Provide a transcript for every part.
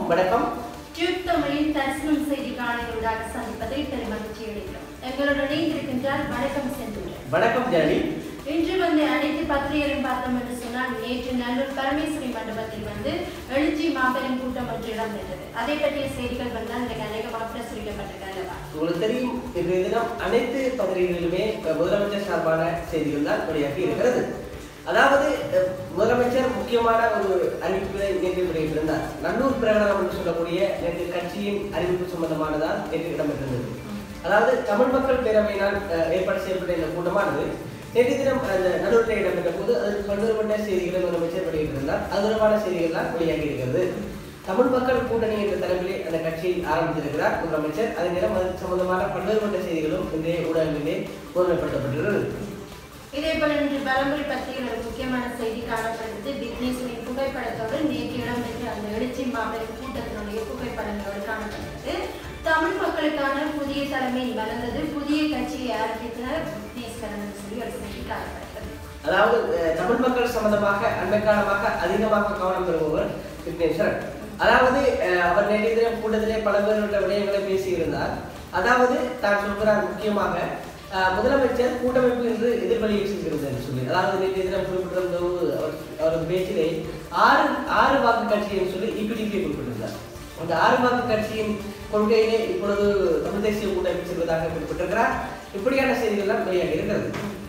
வணக்கம் டியூப் தமிழின் தரிசனம் செய்தி காணொலியூடாக சந்திப்பதை பெருமகிழ்ச்சி அடைகிறோம் எங்களுடன் இணைந்திருக்கின்றார் வணக்கம் செந்தூரன் வணக்கம் ஜனனி இன்று வந்து அனைத்து பத்திரிகைகளையும் பார்த்தோம் என்று சொன்னால் நேற்று நல்லூர் பரமேஸ்வரி மண்டபத்தில் வந்து எழுச்சி மாபெரும் கூட்டம் ஒன்று இடம்பெற்றது அதை பற்றிய செய்திகள் வந்தால் இன்றைக்கு அநேகமாக பிரசுரிக்கப்பட்டிருக்கிறதா உங்களுக்கு தெரியும் இன்றைய தினம் அனைத்து பத்திரிகைகளிலுமே அஹ், முதலமைச்சர் சார்பான செய்திகள் தான் வெளியாகி இருக்கிறது அதாவது அஹ், முதலமைச்சர் முக்கியமான ஒரு அறிவிப்பினை நேற்று வெளியிட்டிருந்தார் நல்லூர் பிரகடனம் என்று சொல்லக்கூடிய நேற்று கட்சியின் அறிவிப்பு சம்பந்தமானதான் நேற்று இடம்பெற்றிருந்தது அதாவது தமிழ் மக்கள் பேரவையினால் அஹ், ஏற்பாடு செய்யப்பட்ட இந்த கூட்டமானது நேற்று தினம் அந்த நல்லூரில் இடம்பெற்ற போது அதற்கு பல்வேறுபட்ட செய்திகளை முதலமைச்சர் வெளியிட்டிருந்தார் அது தொடர்பான செய்திகள் தான் வெளியாகி இருக்கிறது தமிழ் மக்கள் கூட்டணி என்ற தலைப்பிலே அந்த கட்சியை ஆரம்பித்திருக்கிறார் முதலமைச்சர் அதே நேரம் அது சம்பந்தமான பல்வேறுபட்ட செய்திகளும் இன்றைய ஊடகங்களிலே முதன்மைப்படுத்தப்பட்டிருக்கிறது இதே போல இன்று பலமுறை பத்திரிகையில் ஒரு முக்கியமான செய்தி காணப்படுகிறது விக்னேஸ்வரின் புகைப்படத்தோடு நேற்று இடம்பெற்ற அந்த எழுச்சி மாபெரும் கூட்டத்தினுடைய புகைப்படங்களோடு காணப்படுகிறது தமிழ் மக்களுக்கான புதிய தலைமை வளர்ந்தது புதிய கட்சியை ஆரம்பித்தனர் விக்னேஸ்வரன் என்று சொல்லி ஒரு செய்தி காணப்படுகிறது அதாவது அஹ், தமிழ் மக்கள் சம்பந்தமாக அண்மை காலமாக அதிகமாக கவனம் பெறுபவர் விக்னேஸ்வரன் அதாவது அஹ், அவர் நேற்றைய தினம் கூட்டத்திலே பல்வேறு விடயங்களை பேசியிருந்தார் அதாவது தான் சொல்கிறார் முக்கியமாக அஹ், முதலமைச்சர் கூட்டமைப்பு என்று எதிர்வலியை செய்கிறது என்று சொல்லி அதாவது நேற்றைய தினம் குறிப்பிட்டிருந்த ஒரு அவர் அவரது பேச்சிலே ஆறு ஆறு வாக்கு கட்சி என்று சொல்லி இபிடிபி குறிப்பிட்டிருந்தார் அந்த ஆறு வாக்கு கட்சியின் கொள்கையிலே இப்பொழுது தமிழ் தேசிய கூட்டமைப்பு செல்வதாக குறிப்பிட்டிருக்கிறார் இப்படியான செய்திகள்லாம் வெளியாகி இருக்கிறது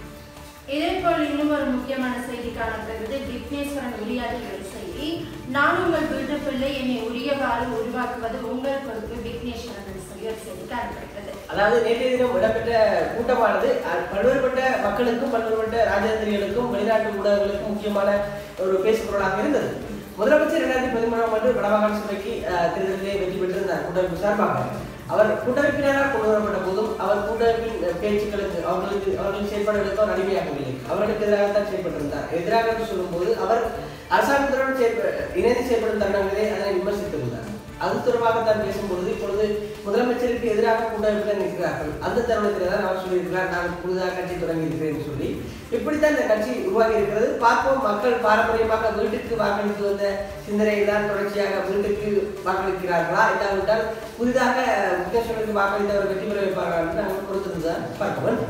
இதே போல் இன்னும் ஒரு முக்கியமான செய்தி காணப்படுகிறது விக்னேஸ்வரன் உரையாற்றிய ஒரு செய்தி நான் உங்கள் வீட்டு பிள்ளை என்னை உரியவாறு உருவாக்குவது உங்கள் பொறுப்பு விக்னேஸ்வரன் என்று சொல்லி ஒரு செய்தி காணப்படுகிறது அதாவது நேற்றைய தினம் இடம்பெற்ற கூட்டமானது அஹ், பல்வேறுபட்ட மக்களுக்கும் பல்வேறுபட்ட ராஜதந்திரிகளுக்கும் வெளிநாட்டு ஊடகங்களுக்கும் முக்கியமான ஒரு பேசுபொருளாக இருந்தது முதலமைச்சர் இரண்டாயிரத்தி பதிமூணாம் ஆண்டு வடமாகாண சபைக்கு அஹ், தேர்தலிலே வெற்றி பெற்றிருந்தார் கூட்டமைப்பு சார்பாக அவர் கூட்டமைப்பினரால் கொண்டு வரப்பட்ட போதும் அவர் கூட்டமைப்பின் அஹ், பேச்சுக்களுக்கு அவர்களுக்கு அவர்களின் செயல்பாடுகளுக்கு அவர் அடிமையாகவில்லை அவர்களுக்கு எதிராகத்தான் செயல்பட்டிருந்தார் எதிராக என்று சொல்லும்போது அவர் அரசாங்கத்துடன் செயற்ப- இணைந்து செயல்படும் தருணங்களே அதனை விமர்சித்திருந்தார் அது தொடர்பாக தான் பேசும்பொழுது இப்பொழுது முதலமைச்சருக்கு எதிராக கூட்டமைப்பில் நிற்கிறார்கள் அந்த தருணத்தில் தான் அவர் சொல்லியிருக்கிறார் நான் புதிதாக கட்சி தொடங்கி இருக்கிறேன் என்று சொல்லி இப்படித்தான் இந்த கட்சி உருவாகி இருக்கிறது பார்ப்போம் மக்கள் பாரம்பரியமாக வீட்டுக்கு வாக்களித்து வந்த சிந்தனையை தான் தொடர்ச்சியாக வீட்டுக்கு வாக்களிக்கிறார்களா இல்லாவிட்டால் புதிதாக முகேஸ்வரனுக்கு வாக்களித்தவர் வெற்றி பெற வைப்பார்களா என்று நாங்கள் பொறுத்திருந்து தான் பார்க்க வேண்டும்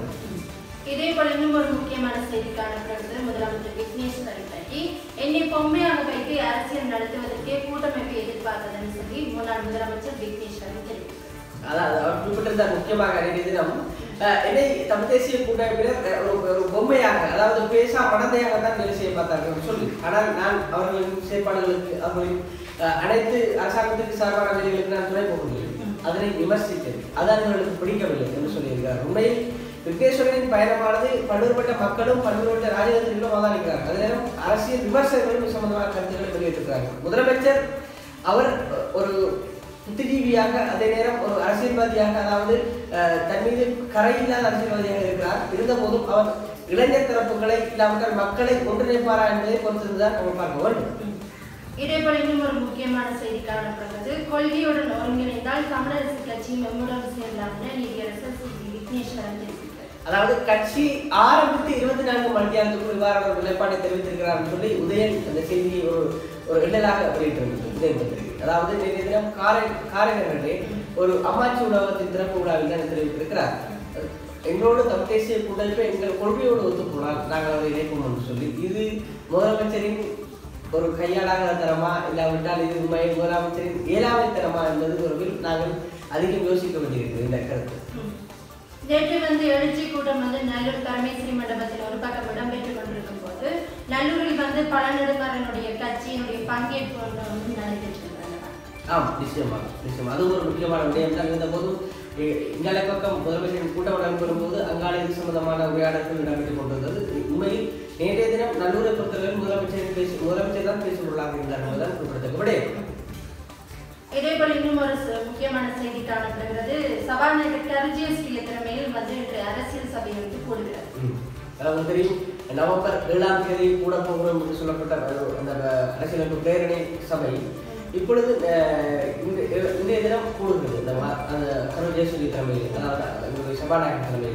இதே போல இன்னும் ஒரு முக்கியமான செய்தி காணப்படுகிறது முதலமைச்சர் விக்னேஸ்வரன் பற்றி என்னை பொம்மையாக வைத்து அரசியல் நடத்துவதற்கே கூட்டமைப்பை எதிர்பார்த்ததுன்னு சொல்லி முன்னாள் முதலமைச்சர் விக்னேஸ்வரன் தெரிவித்தார் அதாவது அவர் குறிப்பிட்டிருந்தார் முக்கியமாக நேற்றைய தினம் அஹ், என்னை தமிழ் தேசிய கூட்டமைப்பினர் அஹ், ஒரு ஒரு பொம்மையாக அதாவது பேசா மடந்தையாக தான் வேலை செய்ய பார்த்தார்கள் என்று சொல்லி ஆனால் நான் அவர்களின் செயற்பாடுகளுக்கு அவர்களின் அஹ், அனைத்து அரசாங்கத்திற்கு சார்பான வேலைகளுக்கு நான் துணை போகவில்லை அதனை விமர்சித்தேன் அது அவர்களுக்கு பிடிக்கவில்லை என்று சொல்லியிருக்கிறார் உண்மையில் விக்னேஸ்வரனின் பயணமானது பல்வேறுபட்ட மக்களும் பல்வேறுபட்ட ராஜதந்திரிகளும் அவதானிக்கிறார்கள் அதே நேரம் அரசியல் விமர்சகர்களும் இது சம்பந்தமான கருத்துக்களை வெளியிட்டிருக்கிறார்கள் முதலமைச்சர் அவர் ஒரு புத்திஜீவியாக அதே நேரம் ஒரு அரசியல்வாதியாக அதாவது அஹ், தன் மீது கரையில்லாத அரசியல்வாதியாக இருக்கிறார் இருந்த போதும் அவர் இளைஞர் தரப்புகளை இல்லாவிட்டால் மக்களை ஒன்றிணைப்பாரா என்பதை பொறுத்திருந்துதான் நம்ம பார்க்க வேண்டும் இதே போல இன்னும் ஒரு முக்கியமான செய்தி காணப்படுகிறது கொள்கையுடன் ஒருங்கிணைந்தால் தமிழரசு கட்சி மெம்முடன் சேர்ந்தார் நீதியரசர் சி வி. விக்னேஸ்வரன் தெரிவித்தார் அதாவது கட்சி ஆரம்பித்து இருபத்தி நான்கு மணி நேரத்துக்குள் இவ்வாறான ஒரு நிலைப்பாட்டை தெரிவித்திருக்கிறார் சொல்லி உதயன் அந்த செய்தியை ஒரு ஒரு இடலாக வெளியிட்டிருந்தது உதயன் பத்திரிகை அதாவது நேற்றைய தினம் காரை காரைநகரிலே ஒரு அம்மாச்சி உணவகத்தின் திறப்பு விழாவில் தான் தெரிவித்திருக்கிறார் எங்களோடு தமிழ் தேசிய கூட்டமைப்பு எங்கள் கொள்கையோடு ஒத்துப்போனால் நாங்கள் அவரை இணைப்போம் என்று சொல்லி இது முதலமைச்சரின் ஒரு கையாளாக தரமா இல்லாவிட்டால் இது உண்மை முதலமைச்சரின் இயலாமை தரமா என்பது தொடர்பில் நாங்கள் அதிகம் யோசிக்க வேண்டியிருக்கிறது இந்த கருத்து நேற்று வந்து எழுச்சி கூட்டம் வந்து நல்லூர் பரமேஸ்வரி மண்டபத்தில் ஒரு பக்கம் இடம்பெற்றுக் கொண்டிருக்கும் போது நல்லூரில் வந்து பழநெடுமாறனுடைய கட்சியினுடைய பங்கேற்பு ஒன்று வந்து நடைபெற்றிருந்தது ஆம் நிச்சயமாக நிச்சயமா அது ஒரு முக்கியமான விடயம் தான் இருந்த போதும் இங்கால பக்கம் முதலமைச்சரின் கூட்டம் நடைபெறும் போது அங்கால இது சம்பந்தமான உரையாடல்கள் நடைபெற்றுக் கொண்டிருந்தது உண்மையில் நேற்றைய தினம் நல்லூரை பொறுத்தவரை முதலமைச்சரின் பேசு முதலமைச்சர் தான் பேசுபொருளாக இருந்தார் என்பதுதான் குறிப்பிடத்தக்க விடயம் இதே போல இன்னும் ஒரு ச- முக்கியமான செய்தி காணப்படுகிறது சபாநாயகர் கருஜிஎஸ்டிய திறமையில் வந்து இன்று அரசியல் சபை வந்து கூடுகிறது ம். அதாவது தெரியும் நவம்பர் ஏழாம் தேதி கூட போகிறோம் என்று சொல்லப்பட்ட ஒரு அந்த அரசியலமைப்பு பிரேரணை சபை இப்பொழுது அஹ், இந்த இன்றைய தினம் கூடுகிறது இந்த வா- அந்த கரு ஜெயசூரி தலைமையில் அதாவது எங்களுடைய சபாநாயகர் தலைமையிலே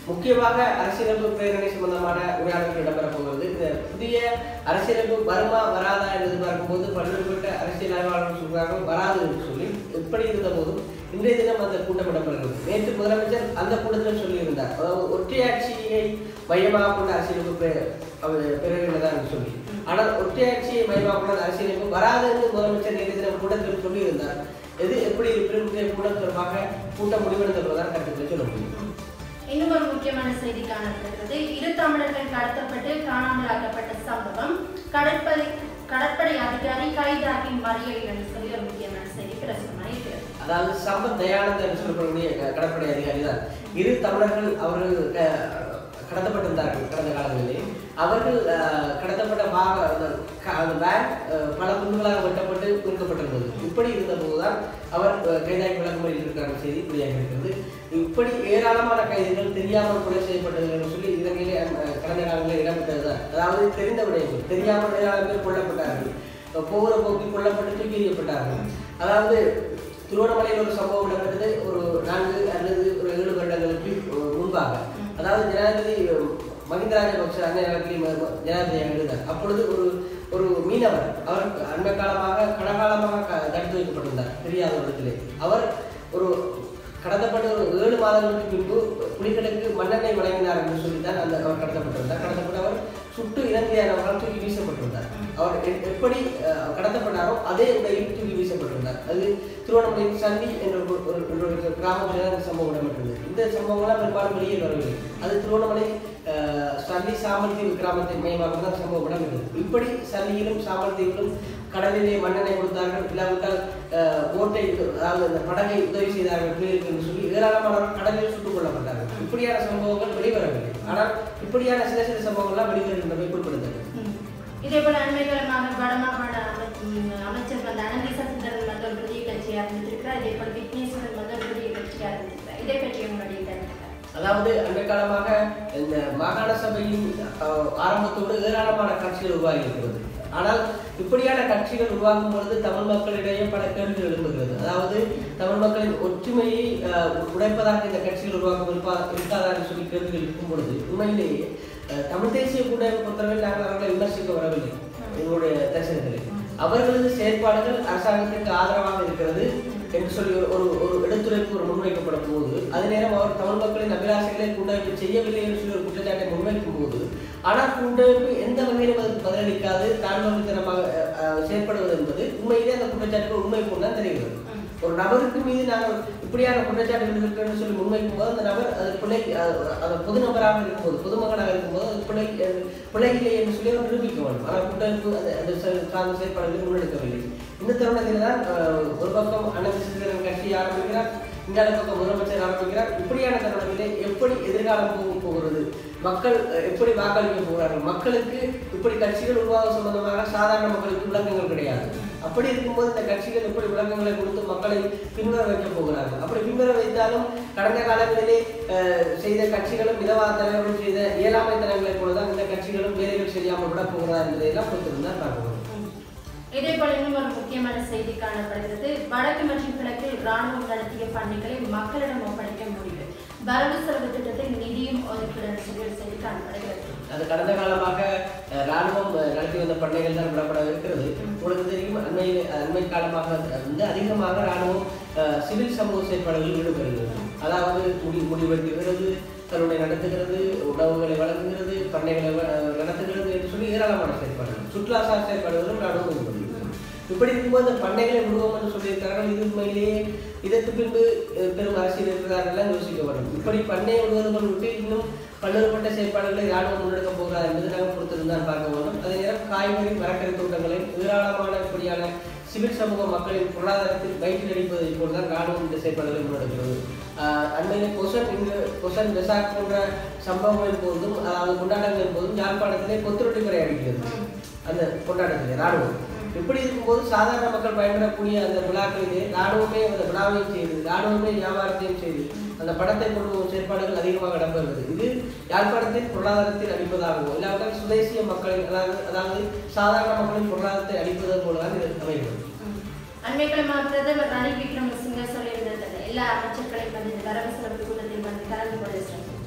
முக்கியமாக அரசியலமைப்பு பிரேரணை சம்பந்தமான உரையாடல்கள் இடம்பெறப் போகிறது இந்த புதிய அரசியலமைப்பு வருமா வராதா என்று பார்க்கும்போது பல்வேறுபட்ட அரசியல் ஆய்வாளர்கள் சொல்கிறார்கள் வராது என்று சொல்லி எப்படி இருந்த போதும் இன்றைய தினம் அந்த கூட்டம் இடம்பெறுகிறது நேற்று முதலமைச்சர் அந்த கூட்டத்தில் சொல்லியிருந்தார் அதாவது ஒற்றையாட்சியை மையமாக கொண்ட அரசியலமைப்பு பெ- அவர் பெறுகிறதா என்று சொல்லி ஆனால் ஒற்றையாட்சியை மையமாக கொண்ட அரசியலமைப்பு வராது என்று முதலமைச்சர் நேற்று தினம் கூட்டத்தில் சொல்லியிருந்தார் எது எப்படி இருப்பினும் இன்றைய கூட்டம் தொடர்பாக கூட்டம் முடிவெடுத்த பிறகுதான் கருத்துக்களை சொல்ல முடியும் இன்னும் ஒரு முக்கியமான செய்தி காணப்படுகிறது இரு தமிழர்கள் கடத்தப்பட்டு காணாமலாக்கப்பட்ட சம்பவம் கடற்படை கடற்படை அதிகாரி கைதாகி மறியல் என்று சொல்லி ஒரு முக்கியமான செய்தி பிரசுரமாக இருக்கிறது அதாவது சம்பத் தயானந்த் என்று சொல்லக்கூடிய க- கடற்படை அதிகாரி தான் இரு தமிழர்கள் அவர்கள் க- கடத்தப்பட்டிருந்தார்கள் கடந்த காலங்களிலே அவர்கள் அஹ், கடத்தப்பட்ட வாக அந்த க- அந்த வேன் அஹ், பல துண்டுகளாக வெட்டப்பட்டு மீட்கப்பட்டிருந்தது இப்படி இருந்த போதுதான் அவர் அஹ், கைதாகி விளக்கமறியில் இருக்கிற செய்தி இப்படியாக இருக்கிறது இப்படி ஏராளமான கைதிகள் தெரியாமல் கொலை செய்யப்பட்டது என்று சொல்லி இலங்கையிலே அஹ், கடந்த காலங்களில் இடம்பெற்றதுதான் அதாவது தெரிந்த விடயங்கள் தெரியாமல் ஏராளம் பேர் கொல்லப்பட்டார்கள் போகிற போக்கில் கொல்லப்பட்டு தூக்கி எறியப்பட்டார்கள் அதாவது திருவண்ணாமலையில் ஒரு சம்பவம் நடந்தது ஒரு நான்கு அல்லது ஒரு ஏழு வருடங்களுக்கு அஹ், முன்பாக அதாவது ஜனாதிபதி அஹ், மஹிந்த ராஜபக்ஷ அந்த நேரத்தில் ம- ம- ஜனாதிபதியாக இருந்தார் அப்பொழுது ஒரு ஒரு மீனவர் அவர் அண்மை காலமாக கடகாலமாக க- தடுத்து வைக்கப்பட்டிருந்தார் தெரியாத ஒரு இடத்திலே அவர் ஒரு கடத்தப்பட்ட ஒரு ஏழு மாதங்களுக்கு பின்பு புலிகளுக்கு மண்ணெண்ணெய் வழங்கினார் என்று சொல்லித்தான் அந்த அவர் கடத்தப்பட்டிருந்தார் கடத்தப்பட்ட அவர் சுட்டு இறந்தியானவரால் தூக்கி வீசப்பட்டிருந்தார் அவர் எ- எப்படி அஹ், கடத்தப்பட்டாரோ அதே உடையில் தூக்கி வீசப்பட்டிருந்தார் அது திருவண்ணாமலை சந்தி என்ற ஒரு- ஒரு ஒரு ஒரு கிராமத்தில் இந்த சம்பவம் இடம்பெற்றது இந்த சம்பவங்கள்லாம் பெரும்பாலும் வெளியே வரவில்லை அது திருவண்ணாமலை அஹ், சந்தி சாமல்தீவு கிராமத்தின் மையமாக தான் சம்பவம் இடம்பெற்றது இப்படி சந்தியிலும் சாமல்தீவிலும் கடலிலே மண்ணெண்ணெய் கொடுத்தார்கள் இல்லாவிட்டால் அஹ், போட்டை அதாவது அந்த படகை உதவி செய்தார்கள் புலிகளுக்கு என்று சொல்லி ஏராளமானவர்கள் கடலில் சுட்டுக் கொல்லப்பட்டார்கள் இப்படியான சம்பவங்கள் வெளிவரவில்லை ஆனால் இப்படியான சில சில சம்பவங்கள்லாம் வெளிவருகின்றவை குறிப்பிடத்தக்கது இதே போல அண்மைகளமாக வடமாகாண அமை- ம், அமைச்சர் வந்து அனந்தி சசிதரன் வந்து ஒரு புதிய கட்சியை ஆரம்பித்திருக்கிறார் இதே போல விக்னேஸ்வரன் வந்து ஒரு புதிய கட்சியை ஆரம்பித்திருக்கிறார் இதை பற்றி உங்களுடைய கருத்து அதாவது அண்மை காலமாக இந்த மாகாண சபையின் அஹ், ஆரம்பத்தோடு ஏராளமான கட்சிகள் உருவாகி இருக்கிறது ஆனால் இப்படியான கட்சிகள் உருவாகும் பொழுது தமிழ் மக்களிடையே பல கேள்விகள் எழும்புகிறது அதாவது தமிழ் மக்களின் ஒற்றுமையை அஹ், உடைப்பதாக இந்த கட்சிகள் உருவாக்கம் இருப்பா இருக்காதா என்று சொல்லி கேள்விகள் இருக்கும் பொழுது உண்மையிலேயே அஹ், தமிழ் தேசிய கூட்டமைப்பு பொறுத்தவரை நாங்கள் அவர்களை விமர்சிக்க வரவில்லை எங்களுடைய தரிசனத்தில் அவர்களது செயற்பாடுகள் அரசாங்கத்திற்கு ஆதரவாக இருக்கிறது என்று சொல்லி ஒரு ஒரு ஒரு எடுத்துரைப்பு ஒரு முன்வைக்கப்படும் போது அதே நேரம் அவர் தமிழ் மக்களின் அபிலாஷைகளை கூட்டமைப்பு செய்யவில்லை என்று சொல்லி ஒரு குற்றச்சாட்டை முன்வைக்கும் போது ஆனால் கூட்டமைப்பு எந்த வகையிலும் அதற்கு பதிலளிக்காது தாழ்வழித்தனமாக அஹ், அஹ், செயற்படுவது என்பது உண்மையிலே அந்த குற்றச்சாட்டுகள் உண்மை போன்றுதான் தெரிகிறது ஒரு நபருக்கு மீது நாங்கள் இப்படியான குற்றச்சாட்டுகள் இருக்குன்னு சொல்லி முன்வைக்கும் போது அந்த நபர் அது பிழை அஹ், அது பொது நபராக இருக்கும்போது பொதுமகனாக இருக்கும்போது அது பிழை அஹ், பிழை இல்லை என்று சொல்லி அவர் நிரூபிக்க வேண்டும் ஆனால் கூட்டமைப்பு அது அது ச- சார்ந்த செயற்பாடுகளை முன்னெடுக்கவில்லை இந்த தருணத்தில் தான் அஹ், ஒரு பக்கம் அண்ணன் சிறுவன் கட்சி ஆரம்பிக்கிறார் இந்த பக்கம் முதலமைச்சர் ஆரம்பிக்கிறார் இப்படியான தருணத்திலே எப்படி எதிர்காலம் போக போகிறது மக்கள் அஹ், எப்படி வாக்களிக்க போகிறார்கள் மக்களுக்கு இப்படி கட்சிகள் உருவாக சம்பந்தமாக சாதாரண மக்களுக்கு விளக்கங்கள் கிடையாது அப்படி இருக்கும்போது இந்த கட்சிகள் எப்படி விளக்கங்களை கொடுத்து மக்களை பின்வர வைக்க போகிறார்கள் அப்படி பின்வர வைத்தாலும் கடந்த காலங்களிலே அஹ், செய்த கட்சிகளும் விதவா தலைவர்களும் செய்த இயலாமை தனங்களை போலதான் இந்த கட்சிகளும் வேலைகள் செய்யாமல் விட போகிறதா என்பதையெல்லாம் பொறுத்திருந்தால் பார்க்கணும் இதே போல இன்னும் ஒரு முக்கியமான செய்தி காணப்படுகிறது வடக்கு மற்றும் கிழக்கில் ராணுவம் நடத்திய பணிகளை மக்களிடம் ஒப்படைக்க முடிவு வரவு செலவு திட்டத்தில் நிதியும் ஒதுக்கீடு என்று சொல்லி ஒரு செய்தி காணப்படுகிறது அது கடந்த காலமாக அஹ், ராணுவம் அஹ், நடத்தி வந்த பண்டைகள் தான் விடப்பட இருக்கிறது உங்களுக்கு தெரியும் அண்மையில் அண்மை காலமாக வந்து அதிகமாக ராணுவம் அஹ், சிவில் சமூக செயற்பாடுகளில் ஈடுபடுகிறது அதாவது முடி முடிவெட்டுகிறது கருணை நடத்துகிறது உணவுகளை வழங்குகிறது பண்ணைகளை வ- அஹ், நடத்துகிறது என்று சொல்லி ஏராளமான செயற்பாடுகள் சுற்றுலாசார் செயற்பாடுகளும் ராணுவம் ஈடுபடுகிறது இப்படி இருக்கும்போது அந்த பண்ணைகளை விடுவோம் என்று சொல்லியிருக்கிறார்கள் இது உண்மையிலேயே இதற்கு பின்பு அஹ், பெரும் அரசியல் இருக்கிறார்கள் யோசிக்க வேண்டும் இப்படி பண்ணை விடுவதுகள் விட்டு இன்னும் பல்வேறுபட்ட செயற்பாடுகளை ராணுவம் முன்னெடுக்க போகிறார் என்பது நாங்கள் பொறுத்திருந்தான் பார்க்க வேண்டும் அதே நேரம் காய்கறி மரக்கறி தோட்டங்களை ஏராளமான இப்படியான சிவில் சமூக மக்களின் பொருளாதாரத்தில் வயிற்றில் அடிப்பதை போலதான் ராணுவம் இந்த செயற்பாடுகளை முன்னெடுக்கிறது ஆஹ் அண்மையிலே பொசன் இங்கு பொசன் வெசாக் போன்ற சம்பவங்களின் போதும் அதாவது கொண்டாட்டங்களின் போதும் யாழ்ப்பாணத்திலே கொத்துரொட்டி கரை அடிக்கிறது அந்த கொண்டாட்டத்திலே ராணுவம் இப்படி இருக்கும்போது சாதாரண மக்கள் பயன்படக்கூடிய அந்த விழாக்களிலே ராணுவமே அந்த விழாவையும் செய்து ராணுவமே வியாபாரத்தையும் செய்து அந்த படத்தை கொண்டு போகும் செயற்பாடுகள் அதிகமாக இடம்பெறுகிறது இது யாழ்ப்பாணத்தின் பொருளாதாரத்தில் அளிப்பதாகவும் இல்லாவிட்டால் சுதேசிய மக்களின் அதாவது அதாவது சாதாரண மக்களின் பொருளாதாரத்தை அளிப்பது போலதான் இது அமைகிறது அண்மைக்கிழமை பிரதமர் ரணில் விக்ரமசிங்க சொல்லியிருந்தது எல்லா அமைச்சர்களையும் வந்து இந்த வரவு செலவு கூட்டத்தில் வந்து கலந்து கொள்ள வேண்டும்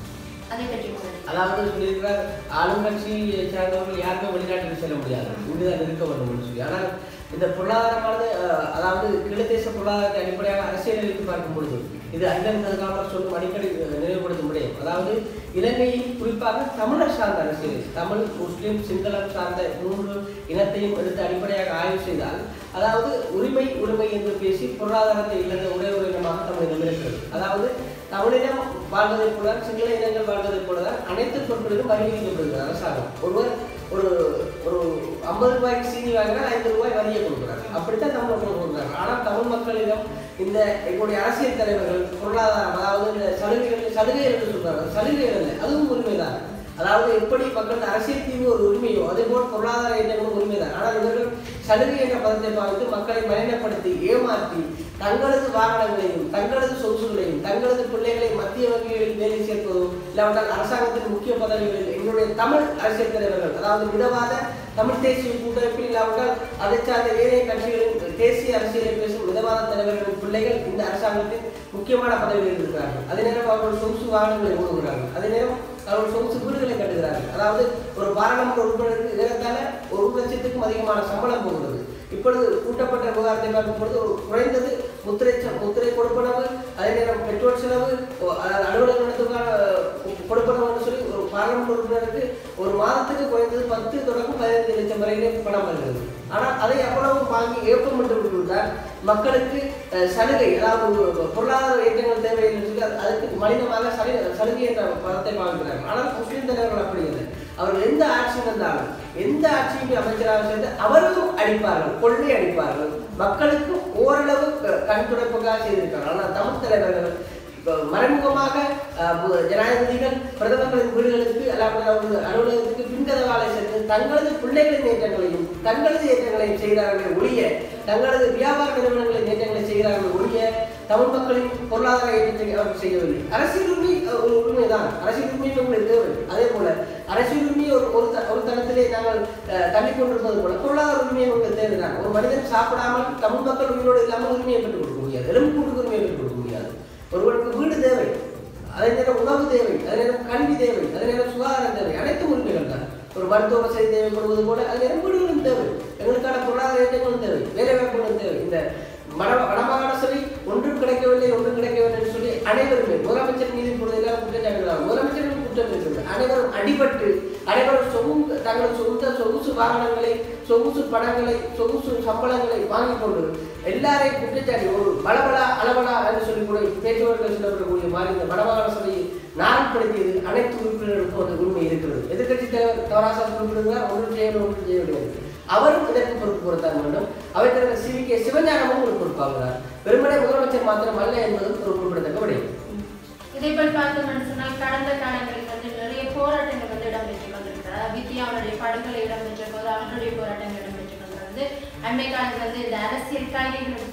அதை பற்றி உங்களுக்கு அதாவது சொல்லியிருக்கிறார் ஆளுங்கட்சியை சார்ந்தவர்கள் யாருமே வெளிநாட்டுக்கு செல்ல முடியாது இங்குதான் இருக்க வேண்டும் சொல்லி ஆனால் இந்த பொருளாதாரமானது அஹ், அதாவது கிழத்தேச பொருளாதாரத்தை அடிப்படையாக அரசியல் வைத்து பார்க்கும் பொழுது இது அண்ணன் கதிராமர் சொல்லும் அடிக்கடி அஹ், நினைவுபடுத்த முடியும் அதாவது இலங்கையில் குறிப்பாக தமிழர் சார்ந்த அரசியல் தமிழ் முஸ்லிம் சிங்களம் சார்ந்த மூன்று இனத்தையும் எடுத்து அடிப்படையாக ஆய்வு செய்தால் அதாவது உரிமை உரிமை என்று பேசி பொருளாதாரத்தை இழந்த ஒரே ஒரு இனமாக தமிழினம் இருக்கிறது அதாவது தமிழினம் வாழ்வதைப் போல சிங்கள இனங்கள் வாழ்வதைப் போல தான் அனைத்து பொருட்களிலும் வரி விதிக்கப்படுகிறது அரசாங்கம் ஒருவர் ஒரு ஒரு ஐம்பது ரூபாய்க்கு சீனி வாங்கினா ஐந்து ரூபாய் வரியை கொடுக்குறாங்க அப்படித்தான் தமிழ் மக்கள் கொடுக்குறாங்க ஆனால் தமிழ் மக்களிடம் இந்த எங்களுடைய அரசியல் தலைவர்கள் பொருளாதாரம் அதாவது இந்த சலுகைகள் சலுகை என்று சொல்றாங்க சலுகைகள் இல்லை அதுவும் உரிமைதான் அதாவது எப்படி மக்கள் அரசியல் தீர்வு ஒரு உரிமையோ அதே போல் பொருளாதார இயக்கங்களும் உரிமைதான் ஆனால் இவர்கள் சலுகை என்ற பதத்தை பார்த்து மக்களை மலினப்படுத்தி ஏமாற்றி தங்களது வாகனங்களையும் தங்களது சொகுசுகளையும் தங்களது பிள்ளைகளை மத்திய வங்கிகளில் வேலை சேர்ப்பதும் இல்லாவிட்டால் அரசாங்கத்தின் முக்கிய பதவிகளில் எங்களுடைய தமிழ் அரசியல் தலைவர்கள் அதாவது மிதவாத தமிழ் தேசிய கூட்டமைப்பில் இல்லாவிட்டால் அதை சார்ந்த ஏனைய கட்சிகளின் தேசிய அரசியலை பேசும் மிதவாத தலைவர்களின் பிள்ளைகள் இந்த அரசாங்கத்தின் முக்கியமான பதவிகளில் இருக்கிறார்கள் அதே நேரம் அவர்கள் சொகுசு வாகனங்களை ஓடுகிறார்கள் அதே நேரம் அவர்கள் சொகுசு வீடுகளை கட்டுகிறார்கள் அதாவது ஒரு பாராளுமன்ற உறுப்பினருக்கு ஏறத்தாழ ஒரு லட்சத்துக்கும் அதிகமான சம்பளம் போகிறது இப்பொழுது கூட்டப்பட்ட விவகாரத்தை பார்க்கும் பொழுது ஒரு குறைந்தது முத்திரை ச- முத்திரை கொடுப்பனவு அதே நேரம் பெட்ரோல் செலவு ஒ- அதாவது அலுவலக நடத்துக்கான கொடுப்பனவுன்னு சொல்லி ஒரு பாராளுமன்ற உறுப்பினருக்கு ஒரு மாதத்துக்கு குறைந்தது பத்து தொடக்கம் பதினைந்து லட்சம் வரையிலே பணம் வருகிறது ஆனால் அதை அவ்வளவு வாங்கி ஏப்பம் என்று விட்டுவிட்டால் மக்களுக்கு அஹ், சலுகை அதாவது ஒரு பொருளாதார ஏற்றங்கள் தேவையில்லை சொல்லி அது- அதுக்கு மனிதமாக சலு சலுகை என்ற பதத்தை வாங்குகிறார்கள் ஆனால் முஸ்லிம் தலைவர்கள் அப்படி இல்லை அவர்கள் எந்த ஆட்சி வந்தாலும் எந்த ஆட்சியும் அமைச்சராக சேர்ந்து அவர்களும் அடிப்பார்கள் கொள்ளை அடிப்பார்கள் மக்களுக்கு ஓரளவு க- கண் துடைப்புக்காக செய்திருக்கிறார்கள் ஆனால் தமிழ் தலைவர்கள் இப்ப மறைமுகமாக அஹ், மு- ஜனாதிபதிகள் பிரதமர்களின் வீடுகளுக்கு அல்லாமல் அவர்கள் அலுவலகத்துக்கு பின்கதவாலை சென்று தங்களது பிள்ளைகளின் ஏற்றங்களையும் தங்களது ஏற்றங்களையும் செய்கிறார்கள் ஒழிய தங்களது வியாபார நிறுவனங்களின் ஏற்றங்களை செய்கிறார்கள் ஒழிய தமிழ் மக்களின் பொருளாதார ஏற்றத்தை அவர்கள் செய்யவில்லை அரசியல் உரிமை அஹ், ஒரு உரிமைதான் அரசியல் உரிமை உங்களுக்கு தேவை அதே போல அரசியல் உரிமை ஒரு ஒரு த- ஒரு தளத்திலே நாங்கள் அஹ், தள்ளிக் கொண்டிருப்பது போல பொருளாதார உரிமை உங்களுக்கு தேவைதான் ஒரு மனிதன் சாப்பிடாமல் தமிழ் மக்கள் உயிரோடு இல்லாமல் உரிமையை பெற்றுக் கொடுக்க முடியாது எலும்பு கூட்டுக்கு உரிமையை பெற்றுக் கொடுக்க முடியாது ஒருவருக்கு வீடு தேவை அதே நேரம் உணவு தேவை அதே நேரம் கல்வி தேவை அதே நேரம் சுகாதாரம் தேவை அனைத்து உரிமைகள் தான் ஒரு மருத்துவ வசதி தேவைப்படுவது போல அதே நேரம் வீடுகளும் தேவை எங்களுக்கான பொருளாதார ஏற்றங்களும் தேவை வேலை வாய்ப்புகளும் தேவை இந்த வட வடமாகாண சபை ஒன்றும் கிடைக்கவில்லை ஒன்றும் கிடைக்கவில்லை என்று சொல்லி அனைவருமே முதலமைச்சர் மீது இப்பொழுது எல்லாம் குற்றச்சாட்டுகளாக முதலமைச்சரும் குற்றம் இருக்கிறது அனைவரும் அடிபட்டு அனைவரும் சொகுந்த தங்கள் சொந்த சொகுசு வாகனங்களை சொகுசு பணங்களை சொகுசு சம்பளங்களை வாங்கிக் கொண்டு எல்லாரையும் குற்றச்சாட்டி ஒரு பலபலா அளவலா என்று சொல்லி கூட பேச்சுவார்த்தை சொல்லப்படக்கூடிய மாதிரி இந்த வடமாகாண சபையை நாள்படுத்தியது அனைத்து உறுப்பினர்களுக்கும் அந்த உரிமை இருக்கிறது எதிர்க்கட்சி தலைவர் தவராசா குறிப்பிடுகிறார் ஒன்றும் செய்யணும் ஒன்றும் செய்யவில்லை அவரும் இதற்கு பொறுப்பு கொடுத்தான் வேண்டும் அவை தலைவர் சி வி கே சிவஞானமும் ஒரு பொறுப்பாகிறார் வெறுமனே முதலமைச்சர் மாத்திரம் அல்ல என்பதும் ஒரு குறிப்பிடத்தக்க விடயம் இதே போல் பார்த்தோம்னு சொன்னால் கடந்த காலங்களில் வந்து நிறைய போராட்டங்கள் வந்து இடம்பெற்று கொண்டிருக்கிறது வித்யாவுடைய படுகொலை இடம்பெற்ற போது அவர்களுடைய போராட்டங்கள் இடம்பெற்று கொண்டிருந்தது அண்மை காலத்தில் வந்து இந்த அரசியல் கைதிகள்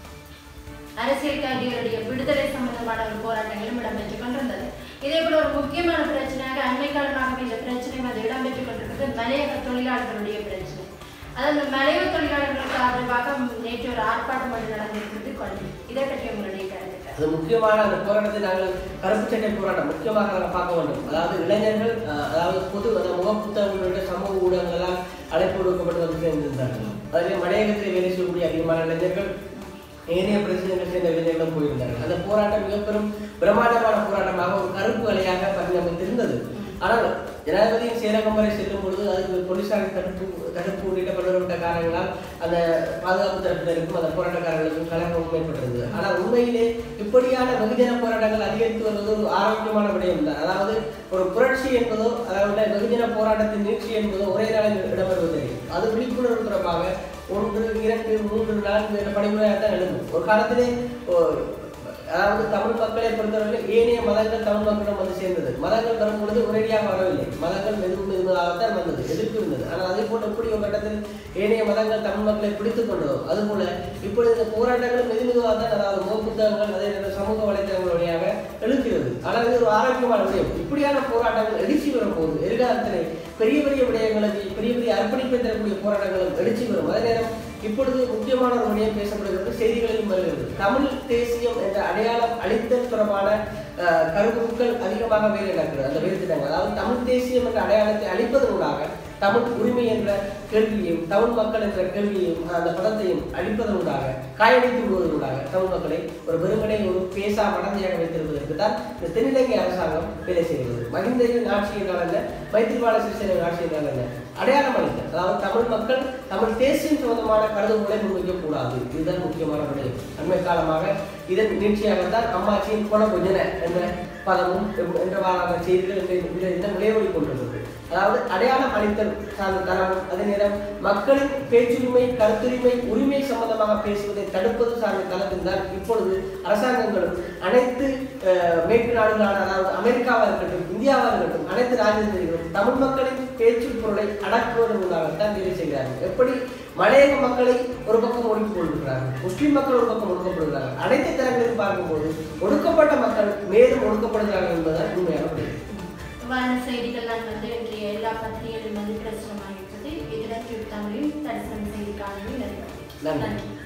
அரசியல் கைதிகளுடைய விடுதலை சம்பந்தமான ஒரு போராட்டங்களும் இடம்பெற்று கொண்டிருந்தது இதே போல ஒரு முக்கியமான பிரச்சனையாக அண்மை காலமாகவே இந்த பிரச்சனை வந்து இடம்பெற்று கொண்டிருக்கிறது மலையக தொழிலாளர்களுடைய பிரச்சனை அதாவது இந்த மலையக தொழிலாளர்களுக்கு ஆதரவாக நேற்று ஒரு ஆர்ப்பாட்டம் ஒன்று நடந்திருக்கிறது கொள்கை இதை பற்றி உங்களுடைய கருத்துக்கள் அது முக்கியமான அந்த போராட்டத்தை நாங்கள் கருப்பு சட்டை போராட்டம் முக்கியமாக நாங்கள் பார்க்க வேண்டும் அதாவது இளைஞர்கள் அஹ், அதாவது பொது அந்த முகப்புத்தகங்களுடைய சமூக ஊடகங்களால் அழைப்பு கொடுக்கப்பட்டு வந்து சேர்ந்திருந்தார்கள் அதிலே மலையகத்தில் வேலை செய்யக்கூடிய அதிகமான இளைஞர்கள் ஏனைய பிரச்சனைகள் சேர்ந்த இளைஞர்களும் போயிருந்தார்கள் அந்த போராட்டம் மிக பெரும் பிரம்மாண்டமான போராட்டமாக ஒரு கருப்பு அலையாக பரிணமித்திருந்தது ஆனால் ஜனாதிபதியின் செயலகம் வரை செல்லும் பொழுது அதுக்கு போலீசாரின் தடுப்பு தடுப்பு உள்ளிட்ட பல்வேறுபட்ட காரணங்களால் அந்த பாதுகாப்பு தரப்பினருக்கும் அந்த போராட்டக்காரர்களுக்கும் கலகம் ஏற்பட்டிருந்தது ஆனால் உண்மையிலே இப்படியான வெகுஜன போராட்டங்கள் அதிகரித்து வருவது ஒரு ஆரோக்கியமான விடயம் தான் அதாவது ஒரு புரட்சி என்பதோ அதாவது வெகுஜன போராட்டத்தின் நீட்சி என்பதோ ஒரே நாளில் இடம்பெறுவதில்லை அது விழிப்புணர்வு தொடர்பாக ஒன்று இரண்டு மூன்று நான்கு என்ற படிமுறையாக தான் எழுதும் ஒரு காலத்திலே ஓ, அதாவது தமிழ் மக்களை பொறுத்தவரை ஏனைய மதங்கள் தமிழ் மக்களிடம் வந்து சேர்ந்தது மதங்கள் வரும் பொழுது ஒரேடியாக வரவில்லை மதங்கள் மெது மெதுவாகத்தான் வந்தது எதிர்ப்பு இருந்தது ஆனால் அதே போல இப்படி ஒரு கட்டத்தில் ஏனைய மதங்கள் தமிழ் மக்களை பிடித்துக் கொண்டதோ அதுபோல இப்பொழுது இந்த போராட்டங்கள் மெது மெதுவாக தான் அதாவது முக புத்தகங்கள் அதே நேரம் சமூக வலைத்தளங்கள் வழியாக எழுக்கிறது ஆனால் இது ஒரு ஆரோக்கியமான விடயம் இப்படியான போராட்டங்கள் எழுச்சி வரும்போது எதிர்காலத்திலே பெரிய பெரிய விடயங்களுக்கு பெரிய பெரிய அர்ப்பணிப்பை தரக்கூடிய போராட்டங்களும் எழுச்சி வரும் அதே நேரம் இப்பொழுது முக்கியமான ஒரு விடயம் பேசப்படுகிறது செய்திகளிலும் வருகிறது தமிழ் தேசியம் என்ற அடையாளம் அளித்தல் தொடர்பான அஹ், கருத்துக்கள் அதிகமாக வேலை நடக்கிறது அந்த வேறு திட்டங்கள் அதாவது தமிழ் தேசியம் என்ற அடையாளத்தை அளிப்பதனூடாக தமிழ் உரிமை என்ற கேள்வியையும் தமிழ் மக்கள் என்ற கேள்வியையும் அந்த பதத்தையும் அழிப்பதனூடாக காயடித்து விடுவதனூடாக தமிழ் மக்களை ஒரு வெறுமனை ஒரு பேசா மடந்தையாக வைத்திருப்பதற்கு தான் இந்த தென்னிலங்கை அரசாங்கம் வேலை செய்கிறது மகிந்தரின் ஆட்சி என்றால் என்ன மைத்திரிபால சிறிசேன ஆட்சி என்றால் என்ன அடையாளம் அளித்தல் அதாவது தமிழ் மக்கள் தமிழ் தேசியம் சம்பந்தமான கருதுகோளை முன்வைக்க கூடாது இதுதான் முக்கியமான விடயம் அண்மை காலமாக இதன் நீட்சியாகத்தான் அம்மாச்சியின் குணபுஜன என்ற பதமும் என்றவாறான செய்திகள் இன்றைய இன்றைய தினம் விளையாடி கொண்டிருக்கிறது அதாவது அடையாளம் அளித்தல் சார்ந்த தரமும் அதே நேரம் மக்களின் பேச்சுரிமை கருத்துரிமை உரிமை சம்பந்தமாக பேசுவதை தடுப்பது சார்ந்த தளத்தில் தான் இப்பொழுது அரசாங்கங்களும் அனைத்து அஹ், மேற்கு நாடுகளான அதாவது அமெரிக்காவாக இருக்கட்டும் இந்தியாவாக இருக்கட்டும் அனைத்து ராஜதந்திரிகளும் தமிழ் மக்களின் பேச்சு பொருளை அடக்குவதன் மூலமாகத்தான் வேலை செய்கிறார்கள் எப்படி மலையக மக்களை ஒரு பக்கம் ஒடுக்கிக் கொண்டிருக்கிறார்கள் முஸ்லிம் மக்கள் ஒரு பக்கம் ஒடுக்கப்படுகிறார்கள் அனைத்து தரங்களிலும் பார்க்கும்போது ஒடுக்கப்பட்ட மக்கள் மேலும் ஒடுக்கப்படுகிறார்கள் என்பதுதான் உண்மையான விடயம் இவ்வாறான செய்திகள்லாம் வந்து இன்றைய எல்லா பத்திரிகைகளிலும் வந்து பிரசுரமாகிவிட்டது இதுடன் தமிழில் தரிசனம் செய்திக்கான நிறைவு நன்றி. நன்றி